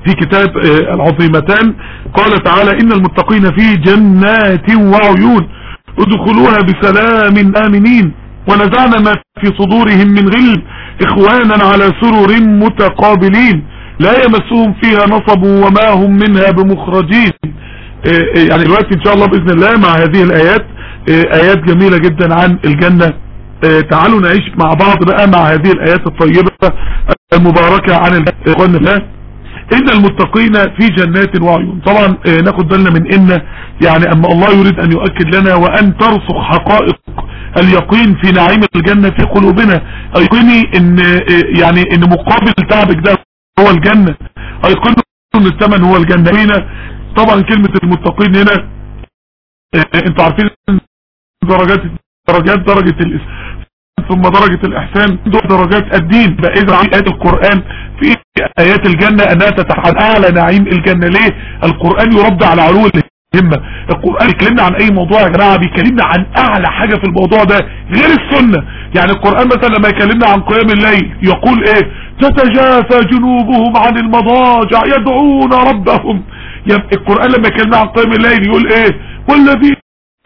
في كتاب العظيمتان قال تعالى ان المتقين في جنات وعيون ادخلوها بسلام امنين ونزعنا ما في صدورهم من غل اخوانا على سرر متقابلين لا يمسهم فيها نصب وما هم منها بمخرجين يعني دلوقتي ان شاء الله باذن الله مع هذه الايات ايات جميلة جدا عن الجنة تعالوا نعيش مع بعض بقى مع هذه الايات الطيبة المباركة عن اخواننا الله ان المتقين في جنات وعيون طبعا ناخد بالنا من ان يعني اما الله يريد ان يؤكد لنا وان ترسخ حقائق اليقين في نعيم الجنة في قلوبنا ايقني ان يعني ان مقابل تعبك ده هو الجنة ايقنوا ان الثمن هو الجنة هنا طبعا كلمة المتقين هنا انتوا عارفين درجات درجات درجة الاسلام ثم درجة الاحسان درجات الدين فاذا ايات القرآن في ايات الجنة انها تتحدث اعلى نعيم الجنة ليه القرآن يرد على علو الهمة القرآن يكلمنا عن اي موضوع يا جماعة بيكلمنا عن اعلى حاجة في الموضوع ده غير السنة يعني القرآن مثلا لما يكلمنا عن قيام الليل يقول ايه تتجافى جنوبهم عن المضاجع يدعون ربهم القرآن لما يكلمنا عن قيام الليل يقول ايه والذين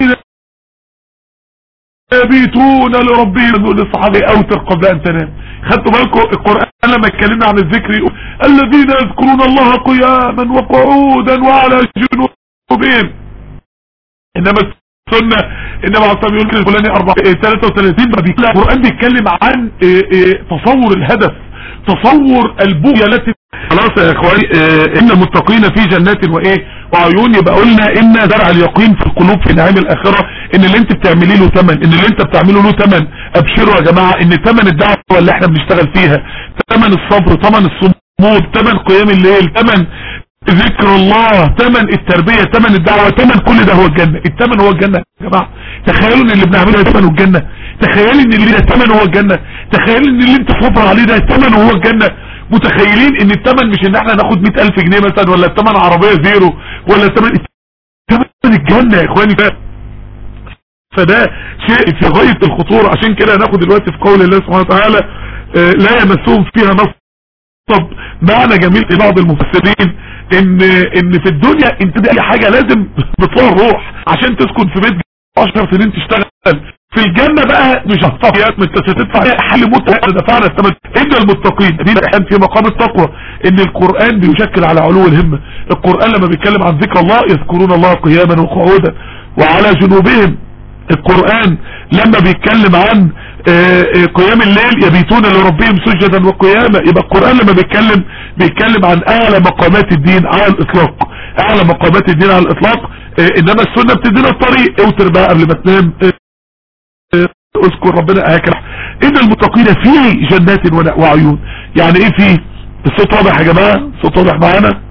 يبيتون لربهم يقول للصحابة اوتر قبل ان تنام خدتوا بالكم القرآن لما اتكلمنا عن الذكر يقول الذين يذكرون الله قياما وقعودا وعلى جنوبهم انما السنة انما عصام يقول كده الفلاني 33 القرآن بيتكلم عن تصور الهدف تصور البوية التي خلاص يا اخواني ان المتقين في جنات وايه وعيون يبقى قلنا ان زرع اليقين في القلوب في نعيم الاخرة ان اللي انت بتعمليه له ثمن ان اللي انت بتعمله له ثمن ابشروا يا جماعة ان ثمن الدعوة اللي احنا بنشتغل فيها ثمن الصبر ثمن الصمود ثمن قيام الليل ثمن ذكر الله ثمن التربية ثمن الدعوة ثمن كل ده هو الجنة الثمن هو الجنة يا جماعة تخيلوا ان اللي بنعمله ده ثمن الجنة تخيلوا ان اللي ده ثمن هو الجنة تخيلوا ان اللي انت صبر عليه ده ثمن هو الجنة متخيلين ان الثمن مش ان احنا ناخد 100000 جنيه مثلا ولا الثمن عربية زيرو ولا الثمن ثمن الجنة يا اخواني ده فده شيء في غاية الخطورة عشان كده هناخد دلوقتي في قول الله سبحانه وتعالى اه لا يمسهم فيها نصب معنى جميل في بعض المفسرين ان ان في الدنيا انت دي اي حاجة لازم بتطلع روح عشان تسكن في بيت 10 سنين تشتغل في الجنة بقى مش هتطفيات ما انت هتدفع حل موت دفعنا الثمن ان المتقين دي احيان في مقام التقوى ان القرآن بيشكل على علو الهمة القرآن لما بيتكلم عن ذكر الله يذكرون الله قياما وقعودا وعلى جنوبهم القرآن لما بيتكلم عن قيام الليل يبيتون لربهم سجدا وقياما يبقى القرآن لما بيتكلم بيتكلم عن اعلى مقامات الدين على الاطلاق اعلى مقامات الدين على الاطلاق انما السنة بتدينا الطريق اوتر بقى قبل ما تنام اذكر ربنا هكذا ان المتقين في جنات وعيون يعني ايه في الصوت واضح يا جماعة الصوت واضح معانا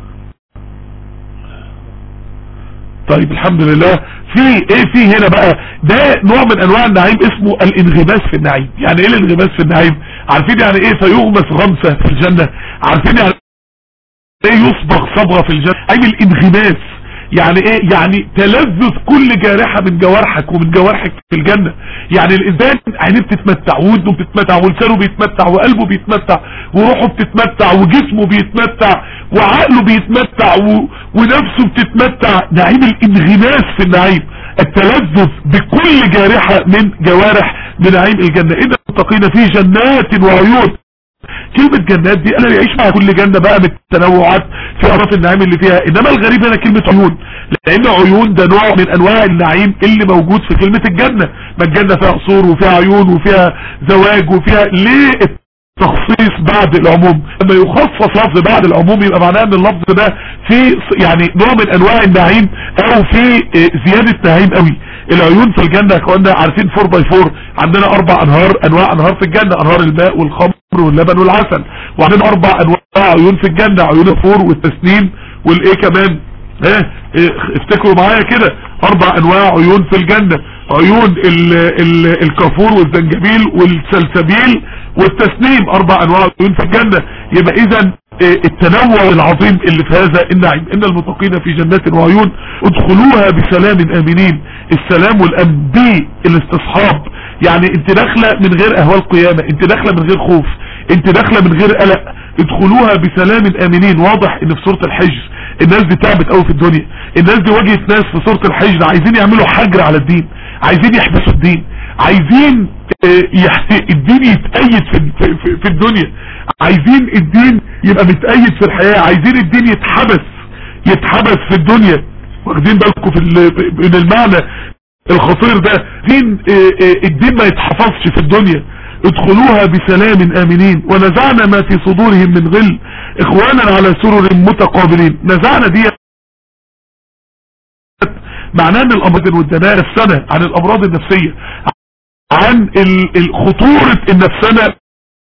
طيب الحمد لله في ايه في هنا بقى ده نوع من انواع النعيم اسمه الانغماس في النعيم يعني ايه الانغماس في النعيم عارفين يعني ايه فيغمس غمسة في الجنة عارفين يعني ايه يصبغ صبغة في الجنة اي الانغماس يعني ايه يعني تلذذ كل جارحة من جوارحك ومن جوارحك في الجنة يعني الانسان عينيه بتتمتع ودنه بتتمتع ولسانه بيتمتع وقلبه بيتمتع وروحه بتتمتع وجسمه بيتمتع وعقله بيتمتع و... ونفسه بتتمتع نعيم الانغماس في النعيم التلذذ بكل جارحة من جوارح بنعيم الجنة ان المتقين في جنات وعيون كلمة جنات دي انا يعيش مع كل جنة بقى من التنوعات في اطراف النعيم اللي فيها انما الغريب هنا كلمة عيون لان عيون ده نوع من انواع النعيم اللي موجود في كلمة الجنة ما الجنة فيها قصور وفيها عيون وفيها زواج وفيها ليه التخصيص بعد العموم لما يخصص لفظ بعد العموم يبقى معناه ان اللفظ ده في يعني نوع من انواع النعيم او في زيادة نعيم قوي العيون في الجنة يا اخوانا عارفين 4 باي 4 عندنا اربع انهار انواع انهار في الجنة انهار الماء والخمر واللبن والعسل وعندنا اربع انواع عيون في الجنة عيون الفور والتسنيم والايه كمان ها إيه افتكروا معايا كده اربع انواع عيون في الجنة عيون ال ال الكافور والزنجبيل والسلسبيل والتسنيم اربع انواع عيون في الجنة يبقى اذا التنوع العظيم اللي في هذا النعيم ان المتقين في جنات وعيون ادخلوها بسلام امنين السلام والامن بالاستصحاب يعني انت داخله من غير اهوال قيامة انت داخله من غير خوف انت داخله من غير قلق ادخلوها بسلام امنين واضح ان في سورة الحجر الناس دي تعبت قوي في الدنيا الناس دي واجهت ناس في سورة الحجر عايزين يعملوا حجر على الدين عايزين يحبسوا الدين عايزين الدين يتأيد في, في, في الدنيا عايزين الدين يبقى متأيد في الحياة عايزين الدين يتحبس يتحبس في الدنيا واخدين بالكم في من المعنى الخطير ده دين الدين ما يتحفظش في الدنيا ادخلوها بسلام امنين ونزعنا ما في صدورهم من غل اخوانا على سرر متقابلين نزعنا دي معناه ان الامراض والدناء السنة عن الامراض النفسية عن خطورة النفسانة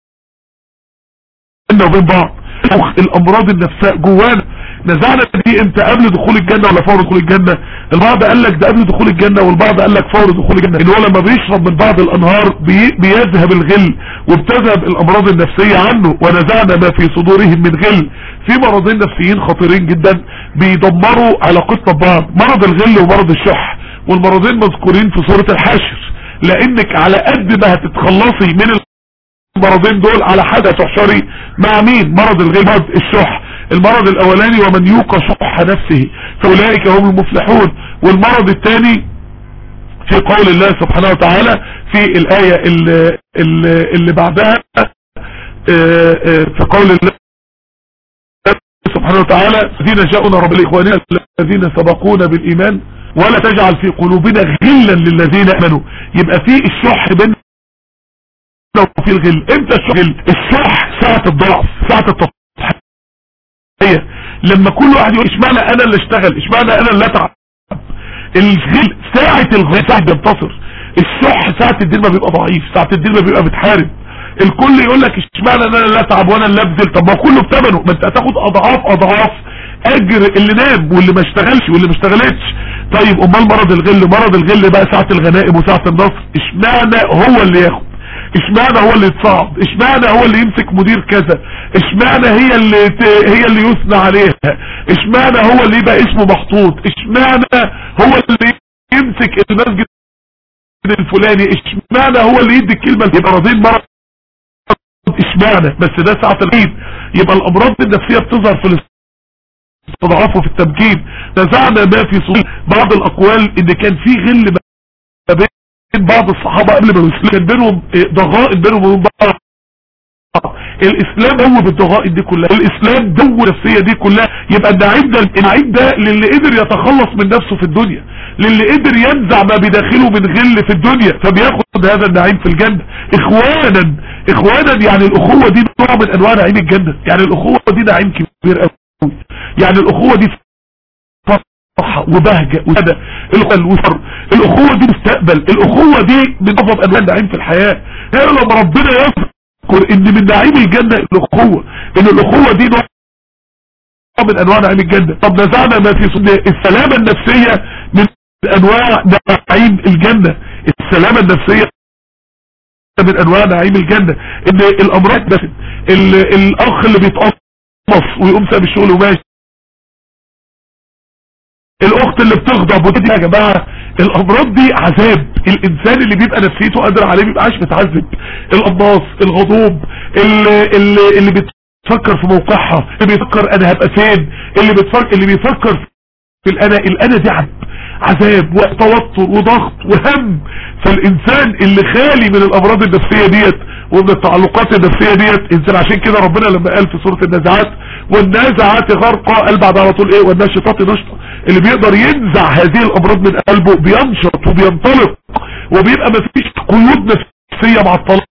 بيننا وبين بعض الامراض النفساء جوانا نزعنا دي امتى قبل دخول الجنة ولا فور دخول الجنة البعض قال لك ده قبل دخول الجنة والبعض قال لك فور دخول الجنة ان هو لما بيشرب من بعض الانهار بي بيذهب الغل وبتذهب الامراض النفسية عنه ونزعنا ما في صدورهم من غل في مرضين نفسيين خطيرين جدا بيدمروا علاقتنا ببعض مرض الغل ومرض الشح والمرضين مذكورين في سورة الحاشر لانك على قد ما هتتخلصي من المرضين دول على حد تحشري مع مين مرض الغل مرض الشح المرض الاولاني ومن يوق شح نفسه فاولئك هم المفلحون والمرض الثاني في قول الله سبحانه وتعالى في الآية اللي, اللي بعدها في قول الله سبحانه وتعالى الذين جاءونا رب الاخوانين الذين سبقونا بالايمان ولا تجعل في قلوبنا غلا للذين امنوا يبقى في الشح بيننا وفي الغل امتى الشح الشح ساعة الضعف ساعة التضحية لما كل واحد يقول اشمعنى انا اللي اشتغل اشمعنى انا اللي اتعب الغل ساعة الغل ساعة بينتصر الشح ساعة الدين ما بيبقى ضعيف ساعة الدين ما بيبقى بتحارب الكل يقول لك اشمعنى انا اللي اتعب وانا اللي ابذل طب ما كله بثمنه ما انت هتاخد اضعاف اضعاف اجر اللي نام واللي ما اشتغلش واللي ما اشتغلتش طيب امال مرض الغل مرض الغل بقى ساعة الغنائم وساعة النصر اشمعنى هو اللي ياخد اشمعنى هو اللي يتصعد اشمعنى هو اللي يمسك مدير كذا اشمعنى هي اللي ت... هي اللي يثنى عليها اشمعنى هو اللي يبقى اسمه محطوط اشمعنى هو اللي يمسك المسجد الفلاني اشمعنى هو اللي يدي الكلمة يبقى راضين مرض اشمعنى بس ده ساعة العيد يبقى الامراض النفسية بتظهر في الاستضعاف وفي التمكين نزعنا ما في صدور بعض الاقوال ان كان في غل ما بين بعض الصحابة قبل ما يسلموا كان بينهم ضغائن بينهم وبين بعض الاسلام هو بالضغائن دي كلها الاسلام دو النفسية دي كلها يبقى النعيم ده النعيم ده للي قدر يتخلص من نفسه في الدنيا للي قدر ينزع ما بداخله من غل في الدنيا فبياخد هذا النعيم في الجنة اخوانا اخوانا يعني الاخوة دي نوع من انواع نعيم الجنة يعني الاخوة دي نعيم كبير قوي يعني الاخوة دي فرحة وبهجة وسادة الوفر الاخوة دي مستقبل الاخوة دي من افضل انواع النعيم في الحياة يعني لما ربنا يذكر ان من نعيم الجنة الاخوة ان الاخوة دي نوع من انواع نعيم الجنة طب نزعنا ما في صدق السلامة النفسية من انواع نعيم الجنة السلامة النفسية من انواع نعيم الجنة ان الامراض بس الاخ اللي بيتقصص ويقوم ساب الشغل وماشي الاخت اللي بتغضب ودي يا جماعة الامراض دي عذاب الانسان اللي بيبقى نفسيته قادر عليه بيبقاش متعذب القناص الغضوب اللي, اللي, اللي بتفكر في موقعها اللي بيفكر انا هبقى فين اللي بتفكر اللي بيفكر في الانا الانا دي عذاب عذاب وتوتر وضغط وهم فالانسان اللي خالي من الامراض النفسية ديت ومن التعلقات النفسية ديت انسان عشان كده ربنا لما قال في سورة النزعات والنازعات غرقا قال بعد على طول ايه والناشطات نشطة اللي بيقدر ينزع هذه الامراض من قلبه بينشط وبينطلق وبيبقى مفيش قيود نفسية مع الطلاق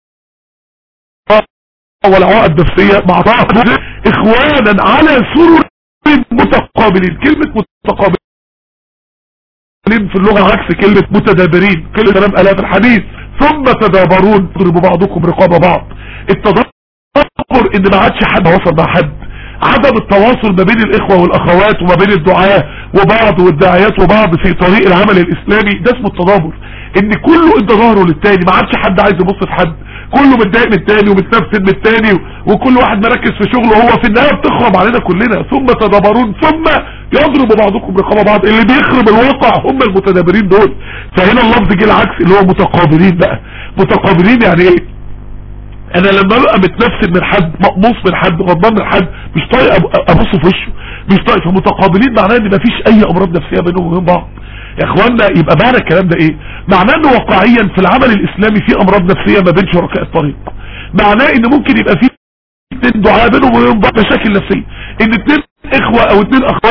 ولا عقد نفسية مع طاقة اخوانا على سرر متقابلين كلمة متقابلين في اللغة عكس كلمة متدابرين كلمة كلام الاف الحديث ثم تدابرون تضرب بعضكم رقاب بعض التدبر ان ما عادش حد وصل مع حد عدم التواصل ما بين الاخوة والاخوات وما بين الدعاة وبعض والداعيات وبعض في طريق العمل الاسلامي ده اسمه التدابر ان كله ادى ظهره للتاني ما عادش حد عايز يبص في حد كله متضايق من التاني ومتنفسد من التاني وكل واحد مركز في شغله هو في النهايه بتخرب علينا كلنا ثم تدابرون ثم يضرب بعضكم رقاب بعض اللي بيخرب الواقع هم المتدابرين دول فهنا اللفظ جه العكس اللي هو متقابلين بقى متقابلين يعني ايه انا لما ابقى متنفسد من حد مقموص من حد غضبان من حد مش طايق أب- ابص في وشه مش طايق فمتقابلين معناه ان مفيش اي امراض نفسيه بينهم وبين بعض يا اخوانا يبقى معنى الكلام ده ايه معناه ان واقعيا في العمل الاسلامي في امراض نفسيه ما بين شركاء الطريق معناه ان ممكن يبقى في اتنين دعاء بينهم وبين بعض مشاكل نفسيه ان اتنين اخوه او اتنين اخوات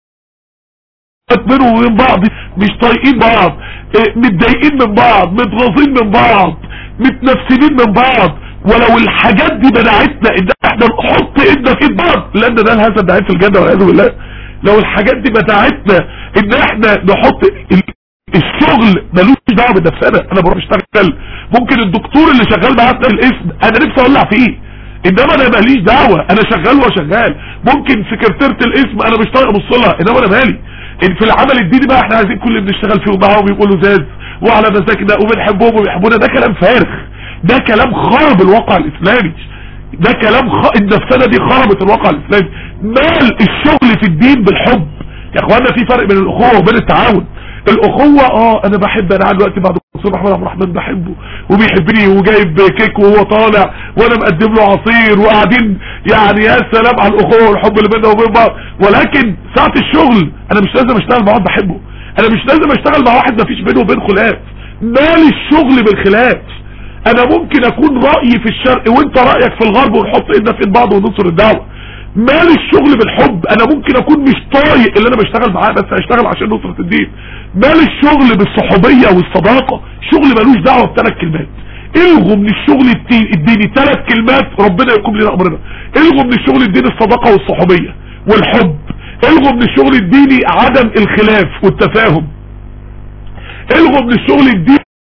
بينهم وبين بعض مش طايقين بعض اه، متضايقين من بعض متغاظين من بعض متنفسين من بعض ولو الحاجات دي منعتنا ان احنا نحط ايدنا في ايد بعض لان ده الهزل ده في الجنه والعياذ بالله لو الحاجات دي منعتنا ان احنا نحط ال- الشغل ملوش دعوه بنفسنا انا بروح اشتغل ممكن الدكتور اللي شغال معاه في الاسم انا نفسي اولع فيه انما انا ماليش دعوه انا شغال وشغال ممكن سكرتيره الاسم انا مش طايق ابص لها انما انا مالي إن في العمل الديني بقى احنا عايزين كل اللي بنشتغل فيهم معاهم يقولوا زاز وعلى مزاجنا وبنحبهم وبيحبونا ده كلام فارغ ده كلام خرب الواقع الاسلامي ده كلام خ... النفسانه دي خربت الواقع الاسلامي مال الشغل في الدين بالحب يا اخوانا في فرق بين الاخوه وبين التعاون الاخوه اه انا بحب انا قاعد دلوقتي بعد الدكتور محمد عبد الرحمن بحبه وبيحبني وجايب كيك وهو طالع وانا مقدم له عصير وقاعدين يعني يا سلام على الاخوه والحب اللي بيننا وبين بعض ولكن ساعه الشغل انا مش لازم اشتغل مع واحد بحبه انا مش لازم اشتغل مع واحد مفيش بينه وبين خلاف مال الشغل بالخلاف انا ممكن اكون رأيي في الشرق وانت رأيك في الغرب ونحط ايدنا في ايد بعض وننصر الدعوة مال الشغل بالحب انا ممكن اكون مش طايق اللي انا بشتغل معاه بس هشتغل عشان نصرة الدين مال الشغل بالصحوبية والصداقة شغل ملوش دعوة بثلاث كلمات الغوا من الشغل الدين- الديني ثلاث كلمات ربنا يقوم لنا امرنا الغوا من الشغل الديني الصداقة والصحوبية والحب الغوا من الشغل الديني عدم الخلاف والتفاهم الغوا من الشغل الديني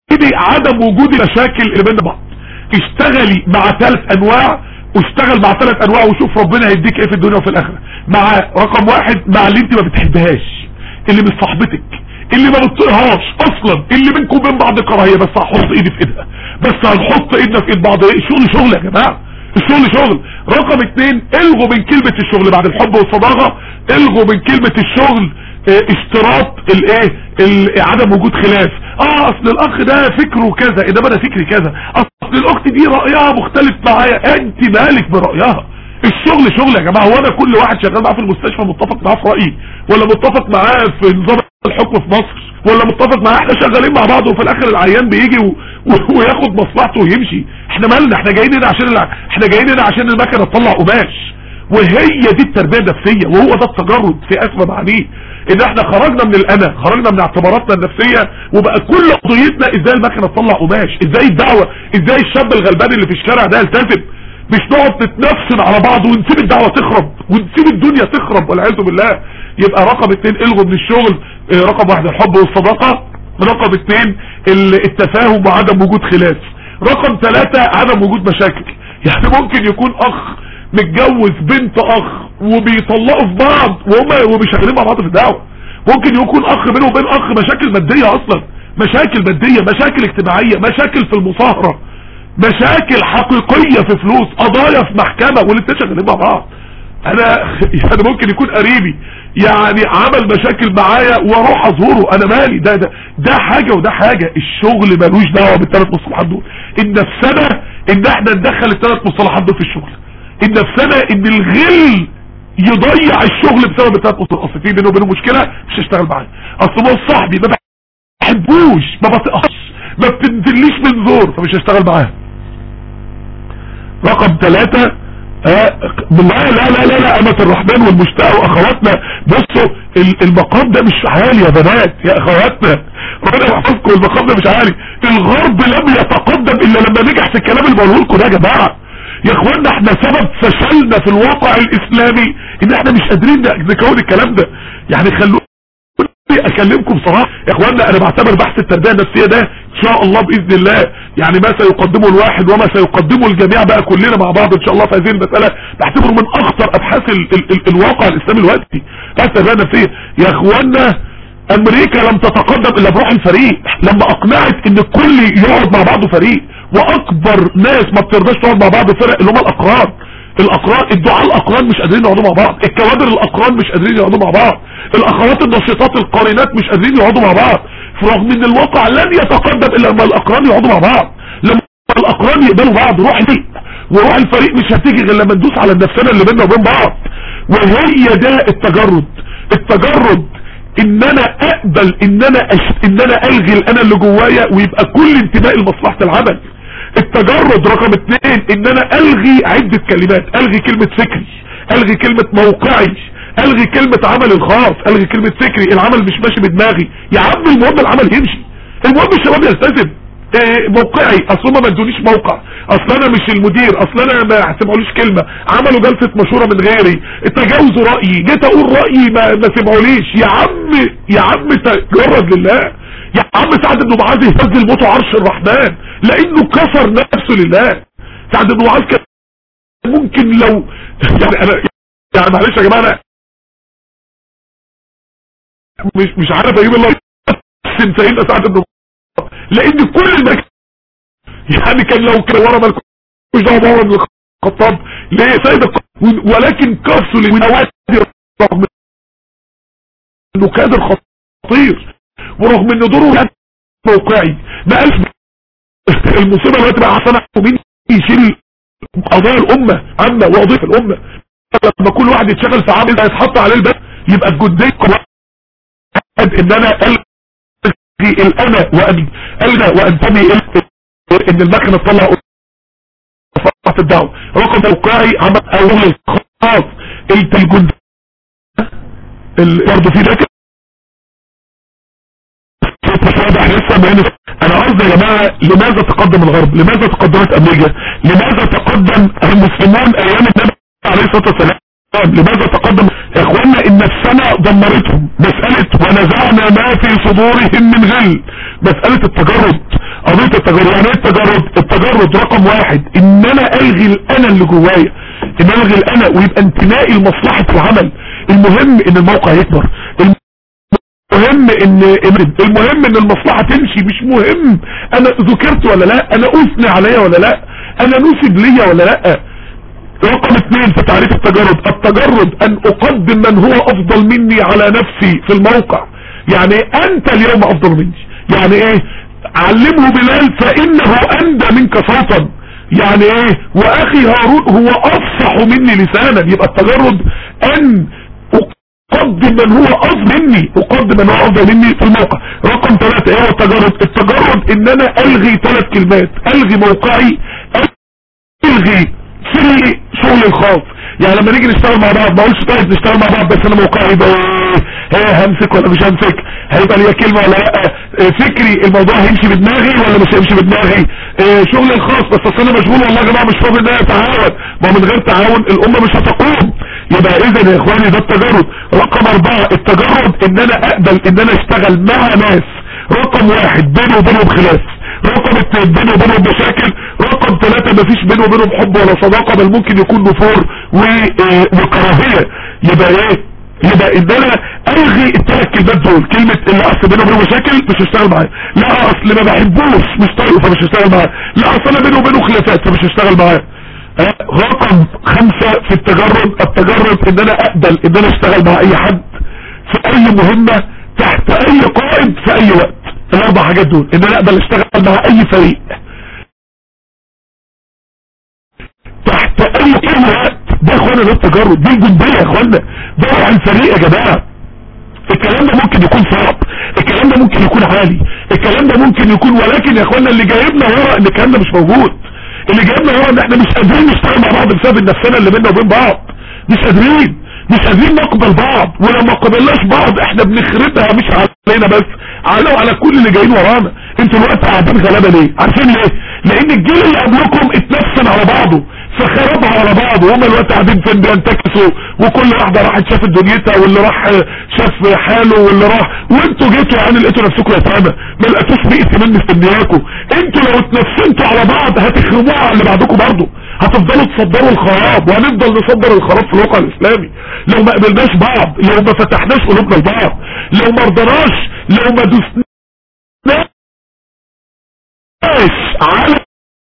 عدم وجود المشاكل اللي بين بعض اشتغلي مع ثلاث انواع واشتغل مع ثلاث انواع وشوف ربنا هيديك ايه في الدنيا وفي الاخره مع رقم واحد مع اللي انت ما بتحبهاش اللي مش صاحبتك اللي ما بتطيقهاش اصلا اللي بينكم وبين بعض كراهيه بس هحط ايدي في ايدها بس هنحط ايدنا في ايد بعض ايه الشغل شغل يا جماعه الشغل شغل رقم اتنين الغوا من كلمة الشغل بعد الحب والصداقة الغوا من كلمة الشغل اه، اشتراط الايه ال- عدم وجود خلاف اه اصل الاخ ده فكره كذا انما انا فكري كذا اصل الاخت دي رايها مختلف معايا انت مالك برايها الشغل شغل يا جماعه هو انا كل واحد شغال معاه في المستشفى متفق معاه في رايي ولا متفق معاه في نظام الحكم في مصر ولا متفق معاه احنا شغالين مع بعض وفي الاخر العيان بيجي و... و... وياخد مصلحته ويمشي احنا مالنا احنا جايين هنا عشان الع... احنا جايين هنا عشان المكنه تطلع قماش وهي دي التربيه النفسيه وهو ده التجرد في اسمى معانيه ان احنا خرجنا من الانا خرجنا من اعتباراتنا النفسيه وبقى كل قضيتنا ازاي المكنه تطلع قماش ازاي الدعوه ازاي الشاب الغلبان اللي في الشارع ده يلتزم مش نقعد نتنفسن على بعض ونسيب الدعوة تخرب ونسيب الدنيا تخرب والعياذ بالله يبقى رقم اتنين الغوا من الشغل اه، رقم واحد الحب والصداقة رقم اتنين ال- التفاهم وعدم وجود خلاف رقم ثلاثة عدم وجود مشاكل يعني ممكن يكون اخ متجوز بنت اخ وبيطلقوا في بعض وهم وبيشغلين مع بعض في الدعوة ممكن يكون اخ بينه وبين اخ مشاكل مادية اصلا مشاكل مادية مشاكل اجتماعية مشاكل في المصاهرة مشاكل حقيقية في فلوس قضايا في محكمة والاتنين شغالين مع بعض انا يعني ممكن يكون قريبي يعني عمل مشاكل معايا واروح ازوره انا مالي ده ده ده حاجة وده حاجة الشغل ملوش دعوة بالثلاث مصطلحات دول النفسنا ان احنا ندخل الثلاث مصطلحات دول في الشغل النفسنا ان الغل يضيع الشغل بسبب الثلاث مصطلحات اصل في بينه وبينه مشكلة مش هشتغل معاه اصل هو صاحبي ما بحبوش ما بطيقهاش ما بتنزليش من زور فمش هشتغل معاه رقم ثلاثة آه بالله لا لا لا لا أمة الرحمن والمشتاق وأخواتنا بصوا ال- المقام ده مش عالي يا بنات يا أخواتنا ربنا يحفظكم المقام ده مش عالي الغرب لم يتقدم إلا لما نجح في الكلام اللي بقوله لكم ده يا جماعة يا اخوانا احنا سبب فشلنا في الواقع الاسلامي ان احنا مش قادرين نكون الكلام ده يعني خلونا اكلمكم صراحة يا اخوانا انا بعتبر بحث التربية النفسية ده ان شاء الله باذن الله يعني ما سيقدمه الواحد وما سيقدمه الجميع بقى كلنا مع بعض ان شاء الله في هذه المسألة بعتبره من اخطر ابحاث ال ال ال الواقع الاسلامي دلوقتي بحث التربية النفسية يا اخوانا امريكا لم تتقدم الا بروح الفريق لما اقنعت ان الكل يقعد مع بعضه فريق واكبر ناس ما بترضاش تقعد مع بعض فرق اللي هم الاقران الاقران الدعاء الاقران مش قادرين يقعدوا مع بعض الكوادر الاقران مش قادرين يقعدوا مع بعض الاخوات النشيطات القارنات مش قادرين يقعدوا مع بعض رغم ان الواقع لن يتقدم الا لما الاقران يقعدوا مع بعض لما فالاقران يقبلوا بعض روح الفريق وروح الفريق مش هتيجي غير لما ندوس على نفسنا اللي بيننا وبين بعض وهي ده التجرد التجرد ان انا اقبل ان انا أش... ان انا الغي الانا اللي جوايا ويبقى كل انتمائي لمصلحه العمل التجرد رقم اتنين ان انا الغي عدة كلمات الغي كلمة فكري الغي كلمة موقعي الغي كلمة عمل الخاص الغي كلمة فكري العمل مش ماشي بدماغي يا عم المهم العمل يمشي المهم الشباب يلتزم إيه موقعي اصل ما ادونيش موقع اصل انا مش المدير اصل انا ما سمعوليش كلمة عملوا جلسة مشورة من غيري تجاوزوا رأيي جيت اقول رأيي ما, ما سمعوليش يا عم يا عم تجرد لله يا عم سعد بن معاذ يهز موته عرش الرحمن لانه كسر نفسه لله سعد بن معاذ كان ممكن لو يعني انا يعني معلش يا جماعه انا مش مش عارف اجيب الله سيدنا سعد بن لان كل المكان يعني كان لو كان ورا مالكوش دعوه عمر بن الخطاب ليه سيد ولكن كفسه للنوادي رغم انه كادر خطير ورغم ان دوره موقعي ما قالش المصيبه دلوقتي بقى حسن مين يشيل قضايا الامه عامه ووظيفه الامه لما كل واحد يتشغل في عمل هيتحط عليه البس يبقى الجندي ان انا الغي الانا وان الغى وانتمي ان المكنه تطلع صفحه الدعوه رقم توقيعي عمل اول خاص الجندي برضه في ده واضح لسه بين انا قصدي يا جماعه لماذا تقدم الغرب لماذا تقدمت امريكا لماذا تقدم المسلمون ايام النبي عليه الصلاه والسلام لماذا تقدم يا اخوانا ان السماء دمرتهم مسألة ونزعنا ما في صدورهم من غل مسألة التجرد قضية التجرد يعني ايه التجرد التجرد رقم واحد ان انا الغي الانا اللي جوايا ان الغي الانا ويبقى انتمائي لمصلحة العمل المهم ان الموقع يكبر المهم ان المهم ان المصلحة تمشي مش مهم انا ذكرت ولا لا انا اثني عليا ولا لا انا نسب ليا ولا لا رقم اثنين في تعريف التجرد التجرد ان اقدم من هو افضل مني على نفسي في الموقع يعني انت اليوم افضل مني يعني ايه علمه بلال فانه اندى منك صوتا يعني ايه واخي هارون هو افصح مني لسانا يبقى التجرد ان اقدم من هو افضل مني اقدم من هو افضل مني في الموقع رقم ثلاثة ايه هو التجرد التجرد ان انا الغي ثلاث كلمات الغي موقعي الغي سري شغلي الخاص يعني لما نيجي نشتغل مع بعض ما اقولش طيب نشتغل مع بعض بس انا موقعي ده ايه همسك ولا مش همسك هيبقى ليا كلمة ولا لا فكري الموضوع هيمشي بدماغي ولا مش هيمشي بدماغي إيه شغلي الخاص بس اصل انا مشغول والله يا جماعه مش فاضي ان انا اتعاون ما من غير تعاون الامه مش هتقوم يبقى اذا يا اخواني ده التجرد رقم اربعة التجرد ان انا اقبل ان انا اشتغل مع ناس رقم واحد بيني وبينهم خلاف رقم اثنين بينه وبينهم مشاكل رقم ثلاثة مفيش بينه وبينهم حب ولا صداقة بل ممكن يكون نفور وكراهية يبقى ايه يبقى ان انا الغي الثلاث كلمات دول كلمة اللي اصل بينه وبينه مشاكل مش هشتغل معاه لا اصل ما بحبوش مش طايقه فمش هشتغل معاه لا اصل انا بينه وبينه خلافات فمش هشتغل معاه رقم خمسة في التجرد التجرد ان انا اقبل ان انا اشتغل مع اي حد في اي مهمة تحت اي قائد في اي وقت الاربع حاجات دول ان انا اقبل اشتغل مع اي فريق تحت اي وقت ده يا اخوانا ده التجرد دي الجندية يا اخوانا ده روح الفريق يا جماعة الكلام ده ممكن يكون صعب الكلام ده ممكن يكون عالي الكلام ده ممكن يكون ولكن يا اخوانا اللي جايبنا ورا ان الكلام ده مش موجود اللي جايبنا ورا ان احنا مش قادرين نشتغل مع بعض بسبب النفسنا اللي بيننا وبين بعض مش قادرين مش قادرين نقبل بعض ولو ما قبلناش بعض احنا بنخربها مش علينا بس على وعلى كل اللي جايين ورانا انتوا الوقت قاعدين غلابه ليه عارفين ليه لان الجيل اللي قبلكم اتنفسن على بعضه فخربها على بعض وهم الوقت قاعدين فين بينتكسوا وكل واحده راحت شافت دنيتها واللي راح شاف حاله واللي راح وانتوا جيتوا يعني لقيتوا نفسكم يتامى ما لقيتوش بيئه كمان مستنياكم انتوا لو اتنفسنتوا على بعض هتخربوها على اللي بعدكم برضه هتفضلوا تصدروا الخراب وهنفضل نصدر الخراب في الواقع الاسلامي لو ما قبلناش بعض لو ما فتحناش قلوبنا لبعض لو ما رضناش لو ما دوسناش على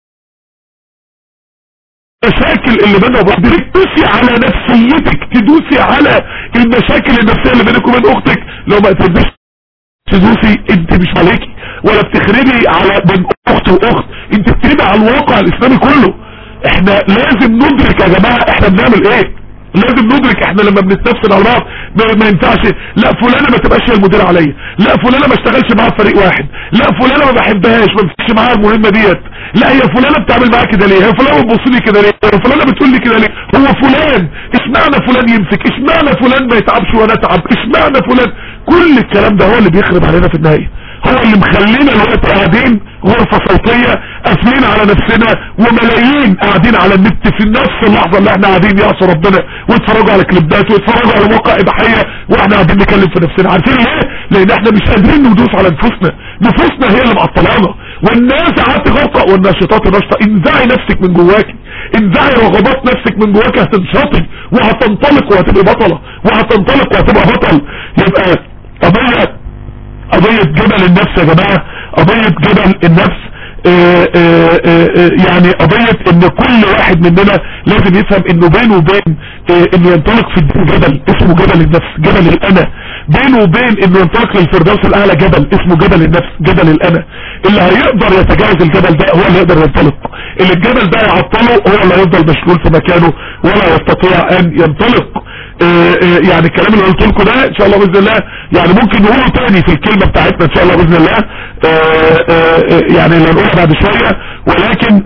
المشاكل اللي بيننا وبعض تدوسي على نفسيتك تدوسي على المشاكل النفسيه اللي بينك وبين اختك لو ما قدرتش تدوسي انت مش عليكي ولا بتخربي على بين اخت واخت انت بتتكلمي على الواقع الاسلامي كله احنا لازم ندرك يا جماعة احنا بنعمل ايه لازم ندرك احنا لما بنتنفسن على بعض ما, ما ينفعش لا فلانه ما تبقاش هي المدير عليا لا فلانه ما اشتغلش معاها في فريق واحد لا فلانه ما بحبهاش ما بفتش معاها المهمه ديت لا هي فلانه بتعمل معايا كده ليه هي فلانه بتبص لي كده ليه هي فلانه بتقول لي كده ليه هو فلان اشمعنى فلان يمسك اشمعنى فلان ما يتعبش وانا اتعب اشمعنى فلان كل الكلام ده هو اللي بيخرب علينا في النهايه هو اللي مخلينا الوقت قاعدين غرفة صوتية قافلين على نفسنا وملايين قاعدين على النت في نفس اللحظة اللي احنا قاعدين يعصوا ربنا ويتفرجوا على كليبات ويتفرجوا على مواقع اباحية واحنا قاعدين نتكلم في نفسنا عارفين ليه؟ لان احنا مش قادرين ندوس على نفوسنا نفوسنا هي اللي معطلانا والناس قعدت غرقة والناشطات نشطة انزعي نفسك من جواكي انزعي رغبات نفسك من جواك هتنشطي وهتنطلق وهتبقى بطلة وهتنطلق وهتبقى بطل يبقى قضية قضية جبل النفس يا جماعة قضية جبل النفس اه اه اه يعني قضية ان كل واحد مننا لازم يفهم انه بينه وبين انه ينطلق في الدين جبل اسمه جبل النفس جبل الانا بينه وبين انه ينطلق للفردوس الاعلى جبل اسمه جبل النفس جبل الانا اللي هيقدر يتجاوز الجبل ده هو اللي يقدر ينطلق اللي الجبل ده يعطله هو اللي هيفضل مشغول في مكانه ولا يستطيع ان ينطلق يعني الكلام اللي قلت لكم ده ان شاء الله باذن الله يعني ممكن نقوله تاني في الكلمه بتاعتنا ان شاء الله باذن الله يعني اللي هنقولها بعد شويه ولكن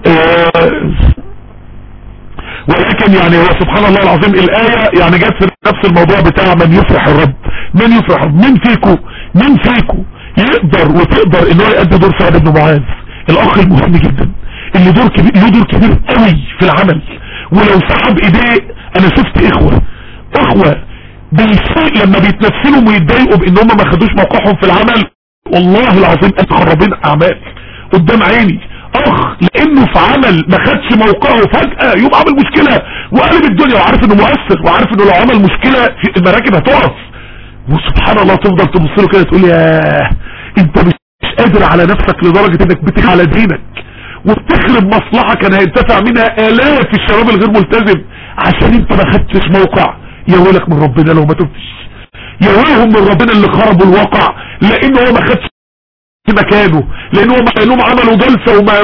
ولكن يعني هو سبحان الله العظيم الآية يعني جت في نفس الموضوع بتاع من يفرح الرب من يفرح الرب من فيكو من فيكو يقدر وتقدر ان هو يأدي دور سعد بن معاذ الاخ المهم جدا اللي دور كبير له دور كبير قوي في العمل ولو سحب ايديه انا شفت اخوة اخوة بيسيء لما بيتنفسلوا ويتضايقوا بان هم ما خدوش موقعهم في العمل والله العظيم انت خربين اعمال قدام عيني اخ لانه في عمل ما خدش موقعه فجأة يوم عمل مشكلة وقلب الدنيا وعارف انه مؤثر وعارف انه لو عمل مشكلة في المراكب هتقف وسبحان الله تفضل تبص له كده تقول ياه انت مش قادر على نفسك لدرجة انك بتيجي على دينك وبتخرب مصلحة كان هينتفع منها الاف الشباب الغير ملتزم عشان انت ما خدتش موقع يا ويلك من ربنا لو ما تبتش يا ويلهم من ربنا اللي خربوا الواقع لانه هو ما خدش مكانه لان هم لانهم عملوا جلسة وما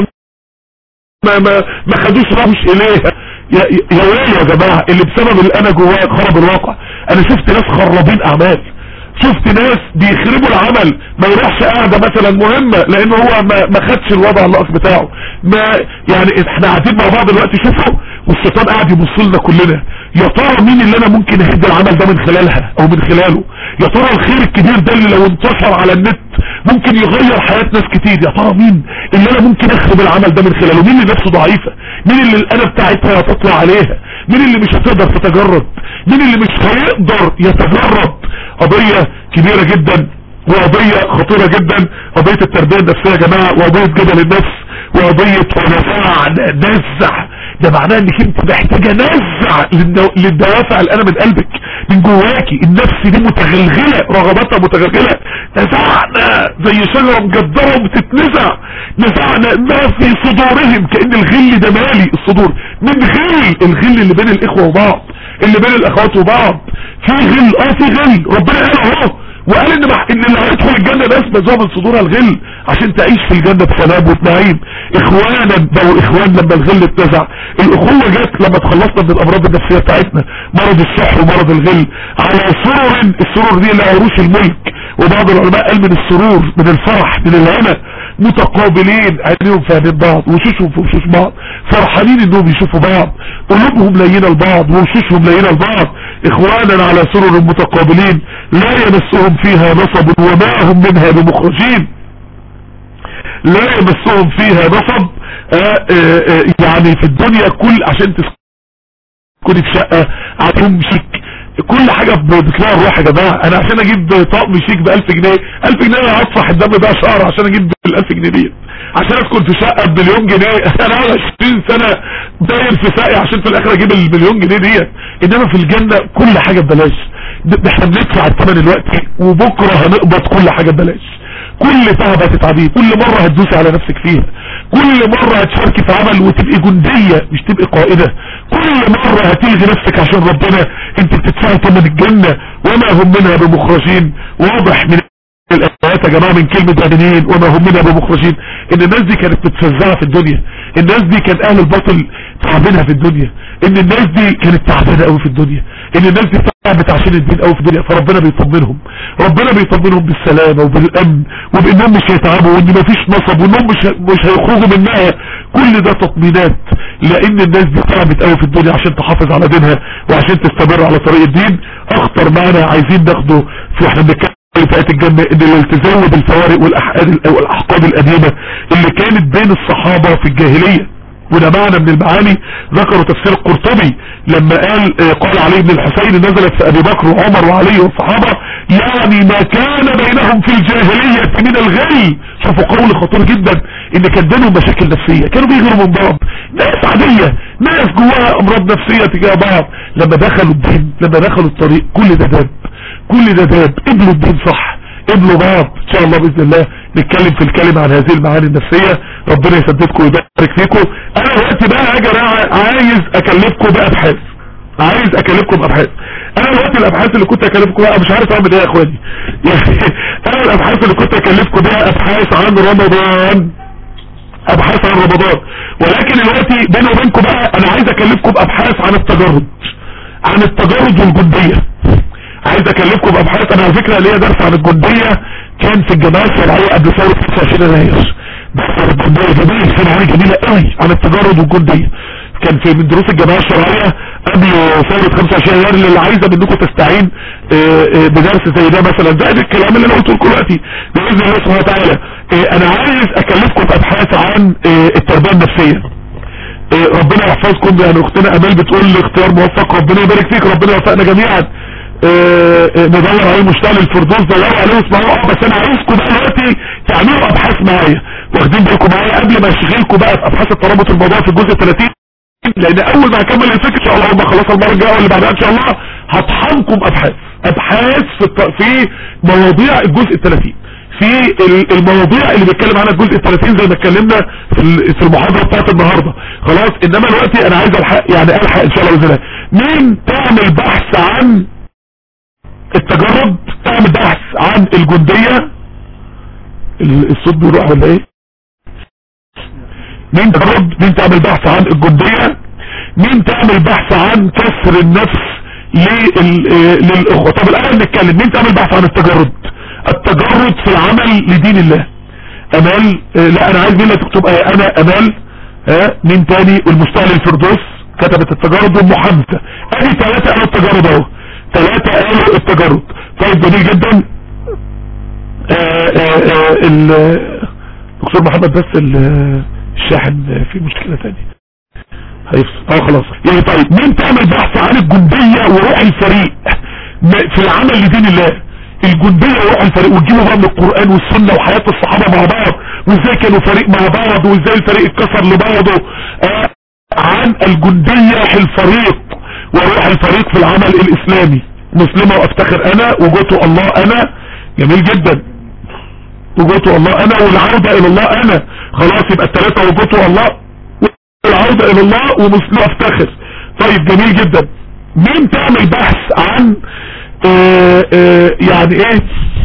ما ما ما خدوش رمش اليها يا يا ويل يا جماعة اللي بسبب اللي انا جوايا خرب الواقع انا شفت ناس خرابين اعمال شفت ناس بيخربوا العمل ما يروحش قاعدة مثلا مهمة لان هو ما, ما خدش الوضع اللائق بتاعه ما يعني احنا قاعدين مع بعض دلوقتي شوفوا والشيطان قاعد يبص لنا كلنا يا ترى مين اللي انا ممكن اهد العمل ده من خلالها او من خلاله يا ترى الخير الكبير ده اللي لو انتشر على النت ممكن يغير حياة ناس كتير يا ترى مين اللي انا ممكن اخرب العمل ده من خلاله مين اللي نفسه ضعيفة مين اللي الانا بتاعتها هتطلع عليها مين اللي مش هتقدر تتجرد مين اللي مش هيقدر يتجرد قضية كبيرة جدا وقضية خطيرة جدا قضية التربية النفسية يا جماعة وقضية جبل النفس وقضية ونزاع نزع ده معناه انك انت محتاجة نزع للدوافع الان من قلبك من جواكي النفس دي متغلغلة رغباتها متغلغلة نزعنا زي شجرة مجدرة وبتتنزع نزعنا ما في صدورهم كأن الغل ده مالي الصدور من غل الغل اللي بين الاخوة وبعض اللي بين الاخوات وبعض في غل اه في غل ربنا قال اهو وقال ان مح... ان اللي هيدخل الجنة ناس مزوع من صدورها الغل عشان تعيش في الجنة بسلام وبنعيم اخوانا بقوا اخوان لما الغل اتنزع الاخوة جت لما تخلصنا من الامراض النفسية بتاعتنا مرض السحر ومرض الغل على سرر السرور دي اللي عروش الملك وبعض العلماء قال من السرور من الفرح من الهنا متقابلين عينيهم فاهمين بعض وشوشهم في وشوش بعض فرحانين انهم يشوفوا بعض قلوبهم لينه لبعض ووشوشهم لينه لبعض اخوانا على سرر متقابلين لا يمسهم فيها نصب وما هم منها بمخرجين لا يمسهم فيها نصب آآ آآ يعني في الدنيا كل عشان تسكني في شقة عندهم شيك كل حاجة بتلاقي الروح يا جماعة انا عشان اجيب طقم شيك ب 1000 جنيه 1000 جنيه انا هدفع الدم بقى شهر عشان اجيب ال 1000 جنيه دي عشان اسكن في شقة بمليون جنيه انا اقعد 20 سنة داير في ساقي عشان في الاخر اجيب المليون جنيه دي انما في الجنة كل حاجة ببلاش احنا بندفع الثمن دلوقتي وبكرة هنقبض كل حاجة ببلاش كل تعب هتتعبيه كل مرة هتدوسي على نفسك فيها كل مرة هتشاركي في عمل وتبقي جندية مش تبقي قائدة كل مرة هتلغي نفسك عشان ربنا انت بتدفعي ثمن الجنة وما هم منها بمخرجين واضح من الايات يا جماعة من كلمة مدينين وما هم منا بمخرجين ان الناس دي كانت متفزعة في الدنيا الناس دي كان اهل الباطل تعبينها في الدنيا ان الناس دي كانت تعبانة قوي في الدنيا ان الناس دي تعبت عشان الدين قوي في الدنيا فربنا بيطمنهم ربنا بيطمنهم بالسلامة وبالامن وبانهم مش هيتعبوا وان مفيش نصب وانهم مش مش هيخرجوا منها كل ده تطمينات لان الناس دي تعبت قوي في الدنيا عشان تحافظ على دينها وعشان تستمر على طريق الدين اخطر معنى عايزين ناخده في احنا بنتكلم فئات الجنة ان الالتزام بالفوارق والاحقاد القديمة اللي كانت بين الصحابة في الجاهلية وده معنى من المعاني ذكروا تفسير القرطبي لما قال قال علي بن الحسين نزلت في ابي بكر وعمر وعلي والصحابة يعني ما كان بينهم في الجاهلية من الغي شوفوا قول خطير جدا ان كان بينهم مشاكل نفسية كانوا بيغيروا من بعض ناس عادية ناس جواها امراض نفسية تجاه بعض لما دخلوا الدين لما دخلوا الطريق كل ده داب كل ده داب قبلوا الدين صح قبلوا بعض ان شاء الله باذن الله نتكلم في الكلمة عن هذه المعاني النفسية ربنا يسددكم ويبارك فيكم انا دلوقتي بقى يا جماعه عايز اكلفكم بابحاث عايز اكلفكم بابحاث انا دلوقتي الابحاث اللي كنت اكلفكم بقى مش عارف اعمل ايه يا اخواني يعني انا الابحاث اللي كنت اكلفكم بها ابحاث عن رمضان ابحاث عن رمضان ولكن دلوقتي بيني وبينكم بقى انا عايز اكلفكم بابحاث عن التجرد عن التجرد والجندية عايز اكلفكم بابحاث انا على فكره ليا درس عن الجندية كان في الجماعه الشرعيه قبل ثوره 25 يناير درس عن الجندية جميل سنه جميله قوي عن التجرد والجندية كان في من دروس الجماعه الشرعيه قبل ثوره 25 يناير اللي عايزه منكم تستعين بدرس زي ده مثلا ده الكلام اللي انا قلته لكم دلوقتي باذن الله سبحانه وتعالى انا عايز اكلفكم بابحاث عن التربيه النفسيه ربنا يحفظكم يعني اختنا امال بتقول اختيار موفق ربنا يبارك فيك ربنا يوفقنا جميعا ندور عليه مشتغل الفردوس دوروا عليه واسمعوا اه بس انا عايزكم بقى دلوقتي تعملوا ابحاث معايا واخدين بالكم معايا قبل ما اشغلكم بقى في ابحاث الترابط الموضوع في الجزء 30 لان اول ما اكمل الفكر ان شاء الله هم خلاص المره الجايه واللي بعدها ان شاء الله هطحنكم ابحاث ابحاث في في مواضيع الجزء 30 في المواضيع اللي بيتكلم عنها الجزء 30 زي ما اتكلمنا في المحاضرة بتاعت النهاردة خلاص انما دلوقتي انا عايز الحق يعني الحق ان شاء الله باذن الله مين تعمل بحث عن التجرد تعمل بحث عن الجندية الصوت بيروح ولا ايه مين تجرد مين تعمل بحث عن الجندية مين تعمل بحث عن كسر النفس للاخوة طب الان نتكلم مين تعمل بحث عن التجرد التجرد في العمل لدين الله امال آه لا انا عايز مين اللي تكتب آه انا امال ها آه مين تاني والمستقل الفردوس كتبت التجرد ام حمزه ادي ثلاثه قالوا التجرد اهو ثلاثه قالوا التجرد طيب جميل جدا الدكتور محمد بس الشاحن في مشكله ثانيه هيفصل اه خلاص يعني طيب مين تعمل بحث عن الجنديه وروح الفريق في العمل لدين الله الجندية وروح الفريق وتجيبوا بقى من القرآن والسنة وحياة الصحابة مع بعض وازاي كانوا فريق مع بعض وازاي الفريق اتكسر لبعضه آه عن الجندية الفريق وروح الفريق في العمل الاسلامي مسلمة وافتخر انا وجوته الله انا جميل جدا وجوته الله انا والعودة الى الله انا خلاص يبقى الثلاثة وجوته الله والعودة الى الله ومسلمة افتخر طيب جميل جدا مين تعمل بحث عن آآ آآ يعني ايه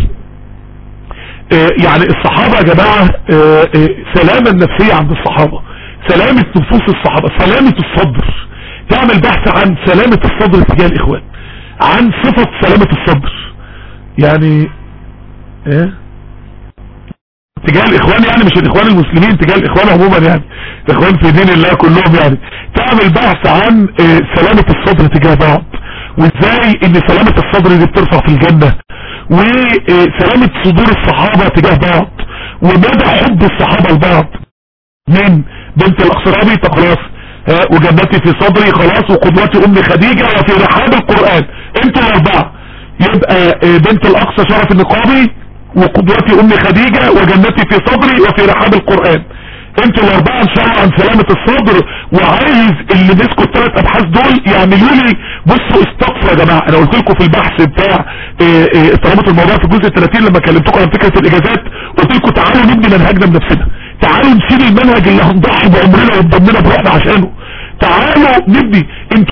يعني الصحابة يا جماعة سلامة النفسية عند الصحابة سلامة نفوس الصحابة سلامة الصدر تعمل بحث عن سلامة الصدر تجاه الاخوان عن صفة سلامة الصدر يعني ايه تجاه الاخوان يعني مش الاخوان المسلمين تجاه الاخوان عموما يعني الاخوان في دين الله كلهم يعني تعمل بحث عن سلامة الصدر تجاه بعض وازاي ان سلامة الصدر دي بترفع في الجنة وسلامة صدور الصحابة تجاه بعض ومدى حب الصحابة لبعض من بنت الاقصرابي طب خلاص وجنتي في صدري خلاص وقدوتي ام خديجة وفي رحاب القرآن انتوا الاربعة يبقى بنت الاقصى شرف النقابي وقدوتي ام خديجة وجنتي في صدري وفي رحاب القرآن انتوا الاربعة ان شاء الله عن سلامة الصدر وعايز اللي مسكوا الثلاث ابحاث دول يعملوا لي بصوا استقصوا يا جماعة انا قلت لكم في البحث بتاع اضطرابة الموضوع في الجزء 30 لما كلمتكم عن فكرة الاجازات قلت لكم تعالوا نبني منهجنا بنفسنا تعالوا نشيل المنهج اللي هنضحي بعمرنا وبدمنا بروحنا عشانه تعالوا نبني انتوا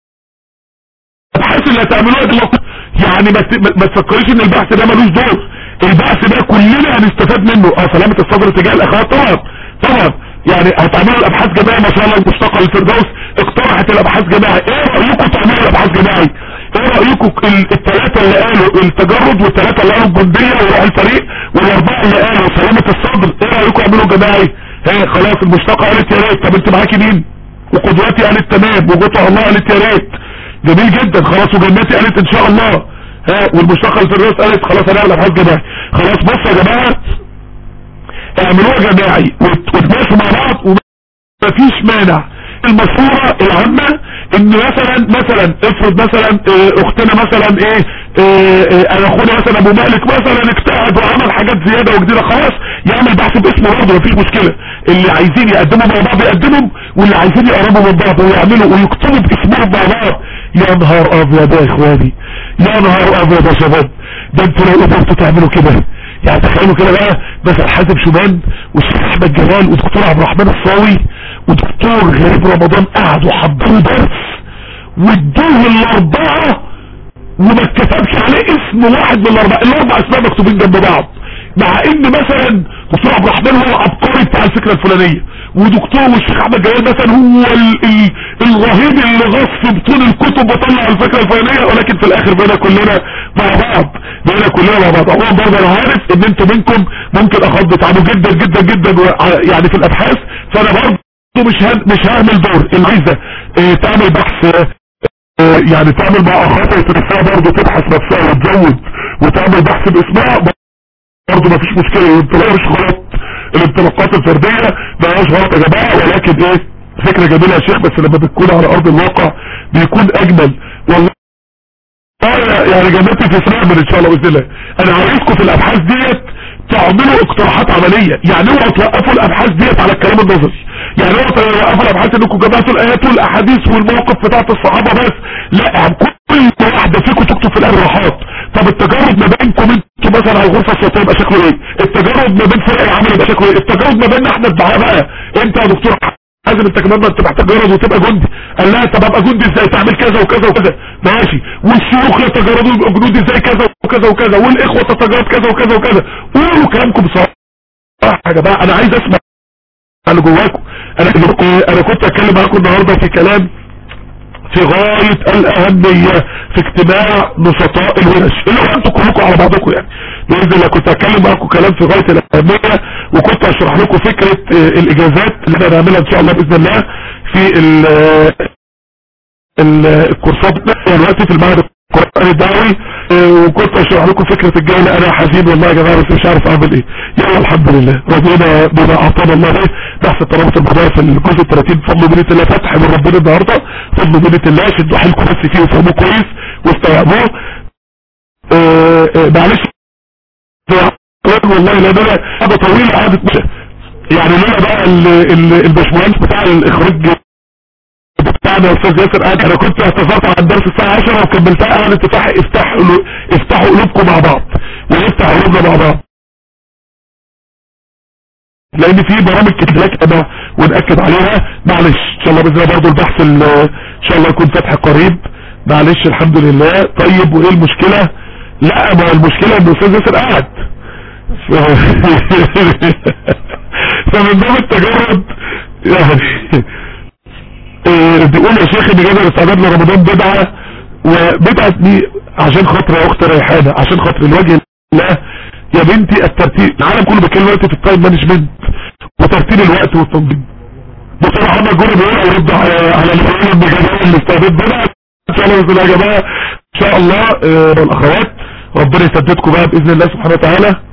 الابحاث اللي هتعملوها دلوقتي يعني ما تفكريش ان البحث ده ملوش دور البعث ده كلنا هنستفاد منه اه سلامة الصدر تجاه الاخوات طبعا طبعا يعني هتعملوا الابحاث جماعي ما شاء الله المشتقة للفردوس اقترحت الابحاث جماعي ايه رأيكم تعملوا الابحاث جماعي ايه رأيكم الثلاثة اللي قالوا التجرد والثلاثة اللي قالوا الجندية وروح الفريق والاربعة اللي قالوا سلامة الصدر ايه رأيكم اعملوا جماعي هي خلاص المشتقة قالت يا ريت طب انت معاكي مين وقدواتي قالت تمام وقطع الله قالت يا ريت جميل جدا خلاص وجناتي قالت ان شاء الله ها والمشتقة الفردوس قالت خلاص هنعمل ابحاث جماعي خلاص بصوا يا جماعة اعملوها جماعي وتماشوا مع بعض ومفيش مانع المشورة العامة ان مثلا مثلا افرض مثلا اه اختنا مثلا ايه اه اخونا مثلا ابو مالك مثلا اجتهد وعمل حاجات زيادة وجديدة خلاص يعمل بحث باسمه برضه مفيش مشكلة اللي عايزين يقدموا مع بعض يقدموا واللي عايزين يقربوا من بعض ويعملوا ويكتبوا باسمهم مع بعض يا نهار ابيض يا اخواني يا نهار ابيض يا شباب ده انتوا لو قدرتوا تعملوا كده يعني تخيلوا كده بقى مثلا حازم شومان والشيخ احمد جلال والدكتور عبد الرحمن الصاوي ودكتور غريب رمضان قعدوا حضروا درس وادوه الاربعه وما اتكتبش عليه اسم واحد من الاربعه الاربع اسماء مكتوبين جنب بعض مع ان مثلا دكتور عبد الرحمن هو العبقري بتاع الفكره الفلانيه ودكتور والشيخ احمد جلال مثلا هو ال ال الرهيب اللي غص بطول الكتب وطلع الفكره الفلانيه ولكن في الاخر بقينا كلنا مع بعض بقينا كلنا مع بعض عموما برضه انا عارف ان انتوا منكم ممكن اخد تعبوا جدا جدا جدا يعني في الابحاث فانا برضه مش مش هعمل دور اللي عايزه اه تعمل بحث اه يعني تعمل مع اخواتها وتنفسها برضه تبحث نفسها وتزود وتعمل بحث باسمها برضه مفيش مشكله الانطلاق مش غلط الانطلاقات الفرديه ما هياش غلط يا جماعه ولكن ايه فكره جميله يا شيخ بس لما بتكون على ارض الواقع بيكون اجمل والله يعني جنتي تسمع ان شاء الله باذن الله انا عايزكم في الابحاث ديت تعملوا اقتراحات عمليه يعني اوعوا توقفوا الابحاث ديت على الكلام النظري يعني اوعوا توقفوا الابحاث انكم جمعتوا الايات والاحاديث والمواقف بتاعت الصحابه بس لا كل واحده فيكم تكتب في الاقتراحات طب التجارب ما بينكم انتوا مثلا على الغرفه الصوتيه يبقى شكله ايه التجارب ما بين فرق العمل يبقى شكله ايه التجارب ما بيننا احنا الدعاء بقى انت يا دكتور لازم انت كمان ما انت محتاج جرد وتبقى جندي قال لها طب ابقى جندي ازاي تعمل كذا وكذا وكذا ماشي والشيوخ يتجردوا يبقوا جنود ازاي كذا وكذا وكذا والاخوه تتجرد كذا وكذا وكذا قولوا كلامكم بصراحه يا جماعه انا عايز اسمع اللي جواكم انا انا كنت اتكلم معاكم النهارده في كلام في غاية الأهمية في اجتماع نشطاء الورش اللي هو انتوا كلكم على بعضكم يعني بإذن الله كنت هتكلم معاكم كلام في غاية الأهمية وكنت هشرح لكم فكرة الإجازات اللي احنا هنعملها إن شاء الله بإذن الله في ال ال الكورسات دلوقتي في المعهد القرآني الدعوي وكنت اشرح لكم فكرة الجولة انا حزين والله يا جماعة بس مش عارف اعمل ايه يلا الحمد لله رضينا بما اعطانا الله ايه بحث ترابط الموضوع في الجزء 30 فضل بنية الله فتح من ربنا النهاردة فضل بنية الله شدوا حيلكم بس فيه وفهموه كويس واستوعبوه معلش والله لا ده هذا طويل قعدة يعني لولا بقى الباشمهندس بتاع الاخراج بتاعنا يا استاذ ياسر قاعد انا كنت اعتذرت عن الدرس الساعه 10 وكملتها قاعد اتفاح افتحوا افتحوا قلوبكم مع بعض ونفتح قلوبنا مع بعض لان في برامج كتير انا ونأكد عليها معلش ان شاء الله باذن الله برضه البحث ان شاء الله يكون فتح قريب معلش الحمد لله طيب وايه المشكله لا ما المشكله ان الاستاذ ياسر قاعد فمن باب التجرد يعني بيقول يا شيخ ان جزر الاستعداد لرمضان بدعة وبدعة دي عشان خاطر يا اخت ريحانة عشان خاطر الوجه الله يا بنتي الترتيب العالم كله بيتكلم دلوقتي في التايم مانجمنت وترتيب الوقت والتنظيم دكتور محمد جوري بيقول يرد على على اللي بيقول ان جزر الاستعداد بدعة ان شاء الله باذن الله يا جماعه ان شاء الله الاخوات ربنا يسددكم بقى باذن الله سبحانه وتعالى